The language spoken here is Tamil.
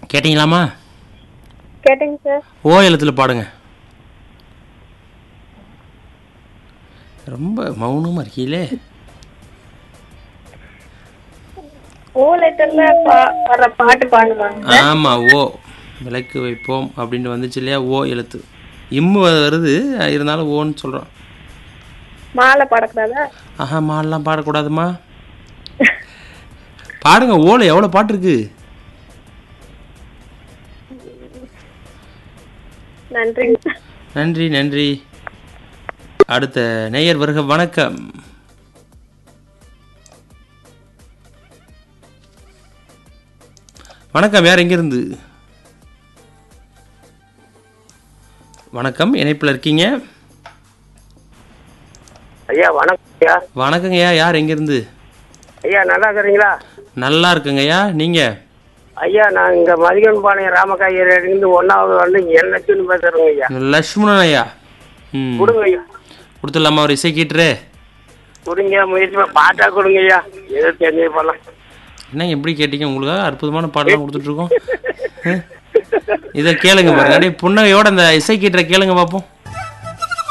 கேட்டிங்களாம்மா கேட்டேங்க சார் ஓ எழுத்தில் பாடுங்க ரொம்ப மௌனமாக இருக்கீங்களே ஓ லெட்டர்ல பா- வர்ற பாட்டு பாடுவாங்க ஆமாம் ஓ விளக்கு வைப்போம் அப்படின்னு வந்துச்சு இல்லையா ஓ எழுத்து இம்மு வருது இருந்தாலும் ஓன்னு சொல்கிறோம் மாலை பாடக்கூடாதா ஆஹா மாடெல்லாம் பாடக்கூடாதுமா பாடுங்க ஓல எவ்வளோ பாட்டு இருக்கு நன்றிங்க சார் நன்றி நன்றி அடுத்த நேயர் வருக வணக்கம் வணக்கம் யார் எங்கிருந்து வணக்கம் இணைப்பில் இருக்கீங்க ஐயா வணக்கம் ஐயா வணக்கங்கய்யா யார் எங்கிருந்து ஐயா நல்லா இருக்கிறீங்களா நல்லா இருக்குங்கய்யா நீங்கள் ஐயா நான் இங்க மதிகன் பாளையம் ராமகாயிலிருந்து ஒன்னாவது வந்து என்னச்சுன்னு பேசுறேங்க ஐயா லக்ஷ்மணன் ஐயா ம் கொடுங்க ஐயா கொடுத்துடலாமா ஒரு இசை கீட்டுரு கொடுங்க முயற்சி பண்ணி பாட்டா கொடுங்க ஐயா ஏதோ தெரிஞ்சது பண்ணலாம் என்ன எப்படி கேட்டீங்க உங்களுக்காக அற்புதமான பாடலாம் கொடுத்துட்ருக்கோம் இதை கேளுங்க பாருங்க அப்படியே புன்னகையோட அந்த இசை கீட்டுற கேளுங்க பார்ப்போம்